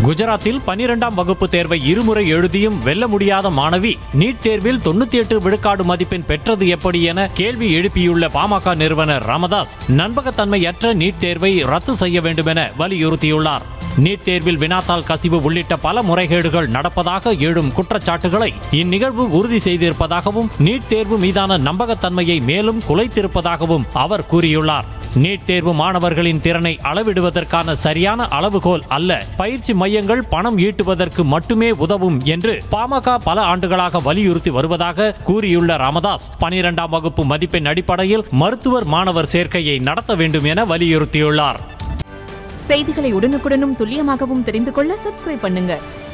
குஜராத்தில் பனிரெண்டாம் வகுப்பு தேர்வை இருமுறை எழுதியும் வெல்ல முடியாத மாணவி நீட் தேர்வில் தொண்ணூத்தி எட்டு விழுக்காடு மதிப்பெண் பெற்றது எப்படி என கேள்வி எழுப்பியுள்ள பாமக நிறுவனர் ராமதாஸ் நம்பகத்தன்மையற்ற நீட் தேர்வை ரத்து செய்ய வேண்டும் என வலியுறுத்தியுள்ளார் நீட் தேர்வில் வினாத்தாள் கசிவு உள்ளிட்ட பல முறைகேடுகள் நடப்பதாக எழும் குற்றச்சாட்டுகளை இந்நிகழ்வு உறுதி செய்திருப்பதாகவும் நீட் தேர்வு மீதான நம்பகத்தன்மையை மேலும் குலைத்திருப்பதாகவும் அவர் கூறியுள்ளார் நீட் தேர்வு மாணவர்களின் திறனை அளவிடுவதற்கான சரியான அளவுகோல் அல்ல பயிற்சி மையங்கள் பணம் ஈட்டுவதற்கு மட்டுமே உதவும் என்று பாமக பல ஆண்டுகளாக வலியுறுத்தி வருவதாக கூறியுள்ள ராமதாஸ் பனிரெண்டாம் வகுப்பு மதிப்பெண் அடிப்படையில் மருத்துவர் மாணவர் சேர்க்கையை நடத்த வேண்டும் என வலியுறுத்தியுள்ளார் செய்திகளை உடனுக்குடனும் துல்லியமாகவும் தெரிந்து கொள்ள சப்ஸ்கிரைப் பண்ணுங்க